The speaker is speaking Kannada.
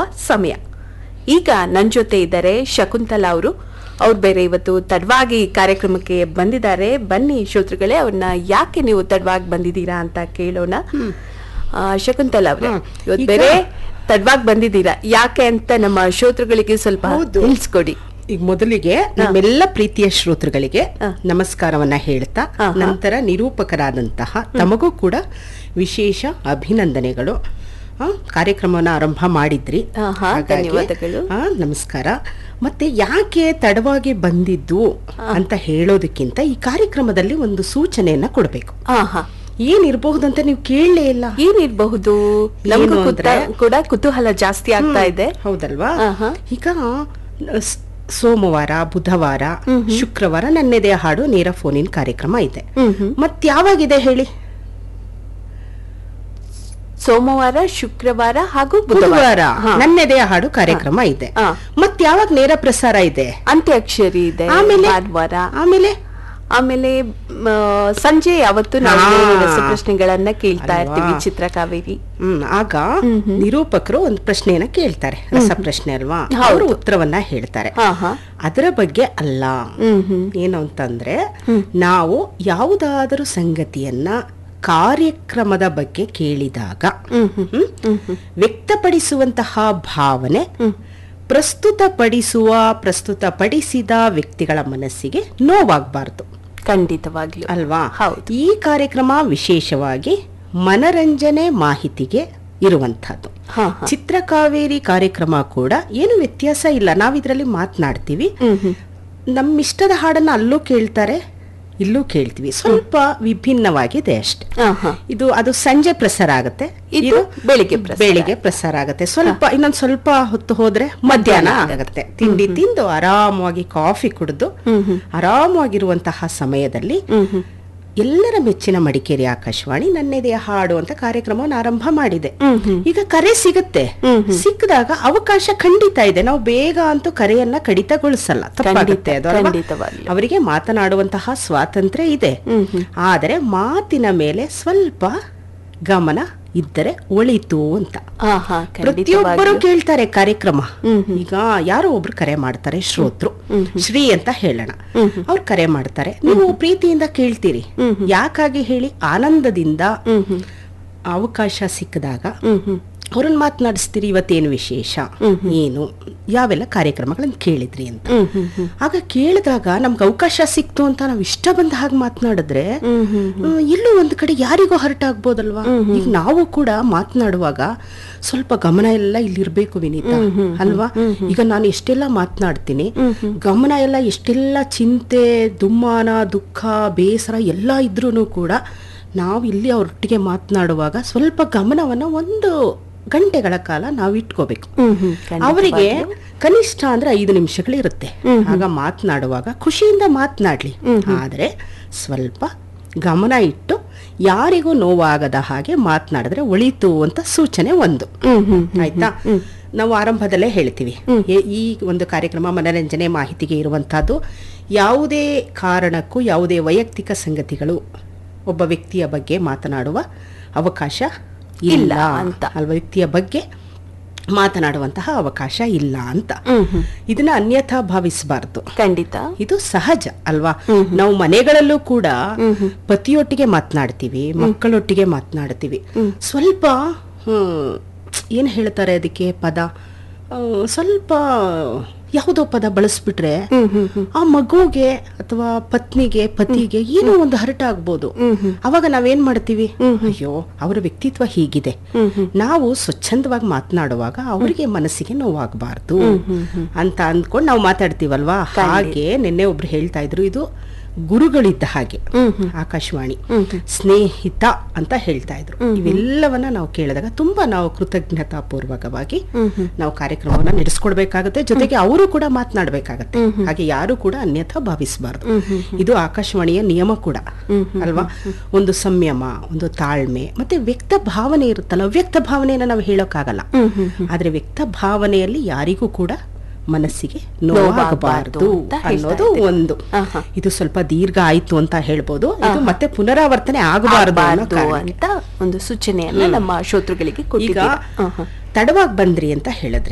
ಸಮಯ ಈಗ ನನ್ನ ಜೊತೆ ಇದ್ದಾರೆ ಶಕುಂತಲಾ ಅವರು ಅವ್ರು ಬೇರೆ ಇವತ್ತು ತಡವಾಗಿ ಕಾರ್ಯಕ್ರಮಕ್ಕೆ ಬಂದಿದ್ದಾರೆ ಬನ್ನಿ ಶ್ರೋತೃಗಳೇ ಅವ್ರನ್ನ ಯಾಕೆ ನೀವು ತಡವಾಗಿ ಬಂದಿದ್ದೀರಾ ಅಂತ ಕೇಳೋಣ ಆ, ಶಕುಂತಲಾ ಅವ್ರೆ ಹ್ಮ್. ಇವತ್ತು ಈಗ- ಬೇರೆ ತಡವಾಗಿ ಬಂದಿದ್ದೀರಾ ಯಾಕೆ ಅಂತ ನಮ್ಮ ಶ್ರೋತೃಗಳಿಗೆ ಸ್ವಲ್ಪ ಹೌದು. ತಿಳಿಸ್ಕೊಡಿ ಈಗ ಮೊದಲಿಗೆ ನಮ್ಮೆಲ್ಲ ಪ್ರೀತಿಯ ಶ್ರೋತೃಗಳಿಗೆ ಹ. ನಮಸ್ಕಾರವನ್ನ ಹೇಳ್ತಾ ಹ, ಹ. ನಂತರ ನಿರೂಪಕರಾದಂತಹ ತಮಗೂ ಕೂಡ ವಿಶೇಷ ಅಭಿನಂದನೆಗಳು ಹ, ಕಾರ್ಯಕ್ರಮವನ್ನ ಆರಂಭ ಮಾಡಿದ್ರಿ ಹ, ಹ, ಹಾಗಾಗಿ, ಧನ್ಯವಾದಗಳು. ಹ, ನಮಸ್ಕಾರ ಮತ್ತೆ ಯಾಕೆ ತಡವಾಗಿ ಬಂದಿದ್ದು ಅಂತ ಹೇಳೋದಕ್ಕಿಂತ ಈ ಕಾರ್ಯಕ್ರಮದಲ್ಲಿ ಒಂದು ಸೂಚನೆಯನ್ನ ಕೊಡಬೇಕು ಹಾ ಹಾ ಏನಿರಬಹುದಂತ ನೀವು ಕೇಳಲೇ ಇಲ್ಲ ಏನಿರಬಹುದು ನಮಗೂ ಏನು ಕುತ- ಅಂದ್ರೆ- ಕೂಡ ಕುತೂಹಲ ಜಾಸ್ತಿ ಆಗ್ತಾ ಇದೆ ಹೌದಲ್ವಾ ಆಹಾ. ಈಗ ಸ್- ಸೋಮವಾರ ಬುಧವಾರ ಶುಕ್ರವಾರ ನನ್ನೆದೆಯ ಹಾಡು ನೇರ ಫೋನಿನ ಕಾರ್ಯಕ್ರಮ ಇದೆ ಹ್ಮ್ ಹ್ಮ್. ಮತ್ ಯಾವಾಗಿದೆ ಹೇಳಿ ಸೋಮವಾರ ಶುಕ್ರವಾರ ಹಾಗೂ ಬುಧವಾರ ಬುಧವಾರ ಹಾ. ನನ್ನೆದೆಯ ಹಾಡು ಕಾರ್ಯಕ್ರಮ ಇದೆ ಹಾ. ಮತ್ ಯಾವಾಗ ನೇರ ಪ್ರಸಾರ ಇದೆ ಅಂತ್ಯಾಕ್ಷರಿ ಇದೆ ಆಮೇಲೆ ಭಾನುವಾರ ಆಮೇಲೆ ಆಮೇಲೆ ಮ, ಸಂಜೆ ಯಾವತ್ತು ನಾವು ಹಾ. ನೇರ ರಸಪ್ರಶ್ನೆಗಳನ್ನ ಕೇಳ್ತಾ ಅಲ್ವಾ? ಇರ್ತೀವಿ ಚಿತ್ರಕಾವೇರಿ ಹ್ಮ್ ಆಗ ನಿರೂಪಕರು ಒಂದು ಪ್ರಶ್ನೆಯನ್ನ ಕೇಳ್ತಾರೆ ರಸಪ್ರಶ್ನೆ ಅಲ್ವಾ ಹೌದು. ಅವರು ಉತ್ತರವನ್ನ ಹೇಳ್ತಾರೆ ಹಾ ಹಾ ಅದರ ಬಗ್ಗೆ ಅಲ್ಲ ಹ್ಮ್ ಹ್ಮ್ ಏನು ಅಂತಂದ್ರೆ ನಾವು ಯಾವುದಾದರೂ ಸಂಗತಿಯನ್ನ ಕಾರ್ಯಕ್ರಮದ ಬಗ್ಗೆ ಕೇಳಿದಾಗ ಹ್ಮ್ ಹ್ಮ್ ಹ್ಮ್, ಹ್ಮ್ ಹ್ಮ್ ವ್ಯಕ್ತಪಡಿಸುವಂತಹ ಭಾವನೆ ಪ್ರಸ್ತುತಪಡಿಸುವ ಪ್ರಸ್ತುತಪಡಿಸಿದ ವ್ಯಕ್ತಿಗಳ ಮನಸ್ಸಿಗೆ ನೋವಾಗಬಾರ್ದು ಖಂಡಿತವಾಗ್ಲು ಅಲ್ವಾ ಹೌದು. ಈ ಕಾರ್ಯಕ್ರಮ ವಿಶೇಷವಾಗಿ ಮನರಂಜನೆ ಮಾಹಿತಿಗೆ ಇರುವಂತಹದ್ದು ಹಾ ಹಾ ಚಿತ್ರಕಾವೇರಿ ಕಾರ್ಯಕ್ರಮ ಕೂಡ ಏನು ವ್ಯತ್ಯಾಸ ಇಲ್ಲ ನಾವಿದ್ರಲ್ಲಿ ಮಾತನಾಡ್ತೀವಿ ಹ್ಮ್ ಹ್ಮ್ ನಮ್ಮಿಷ್ಟದ ಹಾಡನ್ನ ಅಲ್ಲೂ ಕೇಳ್ತಾರೆ ಇಲ್ಲೂ ಕೇಳ್ತೀವಿ ಸ್ವಲ್ಪ ವಿಭಿನ್ನವಾಗಿದೆ ಅಷ್ಟೆ ಹಾ ಹಾ ಇದು ಅದು ಸಂಜೆ ಪ್ರಸಾರ ಆಗುತ್ತೆ ಇದು ಬೆಳಿಗ್ಗೆ ಪ್ರಸಾರ. ಬೆಳಿಗ್ಗೆ ಪ್ರಸಾರ ಆಗುತ್ತೆ ಸ್ವಲ್ಪ ಇನ್ನೊಂದ್ ಸ್ವಲ್ಪ ಹೊತ್ತು ಹೋದ್ರೆ ಮಧ್ಯಾಹ್ನ ಆಗುತ್ತೆ ತಿಂಡಿ ತಿಂದು ಆರಾಮವಾಗಿ ಕಾಫಿ ಕುಡಿದು ಆರಾಮವಾಗಿರುವಂತಹ ಸಮಯದಲ್ಲಿ ಹ್ಮ್ ಹ್ಮ್ ಎಲ್ಲರ ಮೆಚ್ಚಿನ ಮಡಿಕೇರಿ ಆಕಾಶವಾಣಿ ನನ್ನೆದೆಯ ಹಾಡು ಅಂತ ಕಾರ್ಯಕ್ರಮವನ್ನು ಆರಂಭ ಮಾಡಿದೆ ಹ್ಮ್ ಹ್ಮ್. ಈಗ ಕರೆ ಸಿಗುತ್ತೆ ಸಿಕ್ಕಿದಾಗ ಅವಕಾಶ ಖಂಡಿತ ಇದೆ ನಾವು ಬೇಗ ಅಂತೂ ಕರೆಯನ್ನ ಕಡಿತಗೊಳಿಸಲ್ಲ ತಪ್ಪಾಗುತ್ತೆ ಅದು ಅಲ್ವಾ? ಖಂಡಿತವಾಗ್ಲೂ. ಅವರಿಗೆ ಮಾತನಾಡುವಂತಹ ಸ್ವಾತಂತ್ರ್ಯ ಇದೆ ಆದರೆ ಮಾತಿನ ಮೇಲೆ ಸ್ವಲ್ಪ ಗಮನ ಇದ್ದರೆ ಒಳಿತು ಅಂತ ಹಾ ಹಾ ಪ್ರತಿಯೊಬ್ಬರು ಖಂಡಿತವಾಗ್ಲು ಕೇಳ್ತಾರೆ ಕಾರ್ಯಕ್ರಮ ಈಗ ಯಾರೋ ಒಬ್ರು ಕರೆ ಮಾಡ್ತಾರೆ ಶ್ರೋತೃ ಶ್ರೀ ಅಂತ ಹೇಳೋಣ ಅವ್ರು ಕರೆ ಮಾಡ್ತಾರೆ ನೀವು ಪ್ರೀತಿಯಿಂದ ಕೇಳ್ತೀರಿ ಯಾಕಾಗಿ ಹೇಳಿ ಆನಂದದಿಂದ ಅವಕಾಶ ಸಿಕ್ಕಿದಾಗ ಹ್ಮ್ ಹ್ಮ್ ಅವ್ರನ್ನ ಮಾತನಾಡಿಸ್ತೀರಿ ಇವತ್ತೇನು ವಿಶೇಷ ಏನು ಯಾವೆಲ್ಲ ಕಾರ್ಯಕ್ರಮಗಳನ್ನ ಕೇಳಿದ್ರಿ ಅಂತ ಹ್ಮ್ ಹ್ಮ್ ಹ್ಮ್ ಆಗ ಕೇಳಿದಾಗ ನಮ್ಗೆ ಅವಕಾಶ ಸಿಕ್ತು ಅಂತ ನಾವು ಇಷ್ಟ ಬಂದ ಹಾಗೆ ಮಾತನಾಡಿದ್ರೆ ಹ್ಮ್ ಹ್ಮ್ ಹ್ಮ್, ಎಲ್ಲೋ ಒಂದ್ ಕಡೆ ಯಾರಿಗೂ ಹರ್ಟ್ ಆಗ್ಬೋದಲ್ವಾ ಈಗ ನಾವು ಕೂಡ ಮಾತನಾಡುವಾಗ ಸ್ವಲ್ಪ ಗಮನ ಎಲ್ಲ ಇಲ್ಲಿರ್ಬೇಕು ವಿನೀತ ಅಲ್ವಾ ಈಗ ನಾನು ಎಷ್ಟೆಲ್ಲ ಮಾತನಾಡ್ತೀನಿ ಗಮನ ಎಲ್ಲ ಎಷ್ಟೆಲ್ಲ ಚಿಂತೆ ದುಮ್ಮಾನ ದುಃಖ ಬೇಸರ ಎಲ್ಲ ಇದ್ರೂ ಕೂಡ ನಾವು ಇಲ್ಲಿ ಅವರೊಟ್ಟಿಗೆ ಮಾತನಾಡುವಾಗ ಸ್ವಲ್ಪ ಗಮನವನ್ನ ಒಂದು ಗಂಟೆಗಳ ಕಾಲ ನಾವು ಇಟ್ಕೋಬೇಕು ಹ್ಮ್ ಹ್ಮ್ ಖಂಡಿತವಾಗ್ಲೂ. ಅವರಿಗೆ ಕನಿಷ್ಠ ಅಂದ್ರೆ ಐದು ನಿಮಿಷಗಳಿರುತ್ತೆ ಆಗ ಮಾತನಾಡುವಾಗ ಖುಷಿಯಿಂದ ಮಾತನಾಡ್ಲಿ ಆದ್ರೆ ಸ್ವಲ್ಪ ಗಮನ ಇಟ್ಟು ಯಾರಿಗೂ ನೋವಾಗದ ಹಾಗೆ ಮಾತನಾಡಿದ್ರೆ ಒಳಿತು ಅಂತ ಸೂಚನೆ ಒಂದು ಹ್ಮ್ ಹ್ಮ್ ಆಯ್ತಾ ನಾವು ಆರಂಭದಲ್ಲೇ ಹೇಳ್ತೀವಿ ಏ- ಈ ಒಂದು ಕಾರ್ಯಕ್ರಮ ಮನರಂಜನೆ ಮಾಹಿತಿಗೆ ಇರುವಂತಹದ್ದು ಯಾವುದೇ ಕಾರಣಕ್ಕೂ ಯಾವುದೇ ವೈಯಕ್ತಿಕ ಸಂಗತಿಗಳು ಒಬ್ಬ ವ್ಯಕ್ತಿಯ ಬಗ್ಗೆ ಮಾತನಾಡುವ ಅವಕಾಶ ಇಲ್ಲ ಇಲ್ಲ ಅಂತ. ಅಲ್ವಾ ವ್ಯಕ್ತಿಯ ಬಗ್ಗೆ ಮಾತನಾಡುವಂತಹ ಅವಕಾಶ ಇಲ್ಲ ಅಂತ ಹ್ಮ್ ಹ್ಮ್ ಇದನ್ನ ಅನ್ಯಥಾ ಭಾವಿಸಬಾರ್ದು ಖಂಡಿತ ಇದು ಸಹಜ ಅಲ್ವಾ ನಾವು ಮನೆಗಳಲ್ಲೂ ಕೂಡ ಪತಿಯೊಟ್ಟಿಗೆ ಮಾತನಾಡ್ತೀವಿ ಮಕ್ಕಳೊಟ್ಟಿಗೆ ಮಾತನಾಡ್ತೀವಿ ಸ್ವಲ್ಪ ಹ್ಮ್, ಏನ್ ಹೇಳ್ತಾರೆ ಅದಕ್ಕೆ ಪದ ಆ, ಸ್ವಲ್ಪ ಯಾವುದೋ ಪದ ಬಳಸ್ಬಿಟ್ರೆ ಆ ಮಗುಗೆ ಅಥವಾ ಪತ್ನಿಗೆ ಪತಿಗೆ ಏನೋ ಒಂದು ಹರಟ ಆಗ್ಬೋದು ಅವಾಗ ನಾವೇನ್ ಮಾಡ್ತೀವಿ ಅಯ್ಯೋ ಅವರ ವ್ಯಕ್ತಿತ್ವ ಹೀಗಿದೆ ನಾವು ಸ್ವಚ್ಛಂದವಾಗಿ ಮಾತನಾಡುವಾಗ ಅವರಿಗೆ ಮನಸ್ಸಿಗೆ ನೋವಾಗಬಾರ್ದು ಅಂತ ಅಂದ್ಕೊಂಡು ನಾವು ಮಾತಾಡ್ತೀವಲ್ವಾ ಹಾಗೆ ನಿನ್ನೆ ಒಬ್ರು ಹೇಳ್ತಾ ಇದ್ರು ಇದು ಗುರುಗಳಿದ್ದ ಹಾಗೆ ಆಕಾಶವಾಣಿ ಸ್ನೇಹಿತ ಅಂತ ಹೇಳ್ತಾ ಇದ್ರು ಇವೆಲ್ಲವನ್ನ ನಾವು ಕೇಳಿದಾಗ ತುಂಬಾ ನಾವು ಕೃತಜ್ಞತಾ ಪೂರ್ವಕವಾಗಿ ನಾವು ಕಾರ್ಯಕ್ರಮವನ್ನ ನಡೆಸ್ಕೊಡ್ಬೇಕಾಗತ್ತೆ ಜೊತೆಗೆ ಅವರು ಕೂಡ ಮಾತನಾಡ್ಬೇಕಾಗತ್ತೆ ಹಾಗೆ ಯಾರು ಕೂಡ ಅನ್ಯಥಾ ಭಾವಿಸಬಾರ್ದು ಇದು ಆಕಾಶವಾಣಿಯ ನಿಯಮ ಕೂಡ ಅಲ್ವಾ ಒಂದು ಸಂಯಮ ಒಂದು ತಾಳ್ಮೆ ಮತ್ತೆ ವ್ಯಕ್ತ ಭಾವನೆ ಇರುತ್ತಲ್ಲ ವ್ಯಕ್ತ ಭಾವನೆಯನ್ನ ನಾವು ಹೇಳೋಕ್ಕಾಗಲ್ಲ ಆದ್ರೆ ವ್ಯಕ್ತ ಭಾವನೆಯಲ್ಲಿ ಯಾರಿಗೂ ಕೂಡ ಮನಸ್ಸಿಗೆ ನೋವಾಗಬಾರ್ದು ನೋವಾಗಬಾರ್ದು ಅಂತ ಹೇಳ್ತಾ ಅನ್ನೋದು ಇದ್ದೀರಿ. ಒಂದು ಆಹಾ. ಇದು ಸ್ವಲ್ಪ ದೀರ್ಘ ಆಯ್ತು ಅಂತ ಹೇಳ್ಬೋದು ಇದು ಮತ್ತೆ ಪುನರಾವರ್ತನೆ ಆಗಬಾರದು ಅನ್ನೋ ಆಗ್ಬಾರ್ದು ಕಾರಣಕ್ಕೆ. ಅಂತ ಒಂದು ಸೂಚನೆಯನ್ನ ನಮ್ಮ ಶ್ರೋತೃಗಳಿಗೆ ಈಗ ಕೊಟ್ಟಿದ್ದೀರಾ ಆಹಾ. ತಡವಾಗಿ ಬಂದ್ರಿ ಅಂತ ಹೇಳಿದ್ರಿ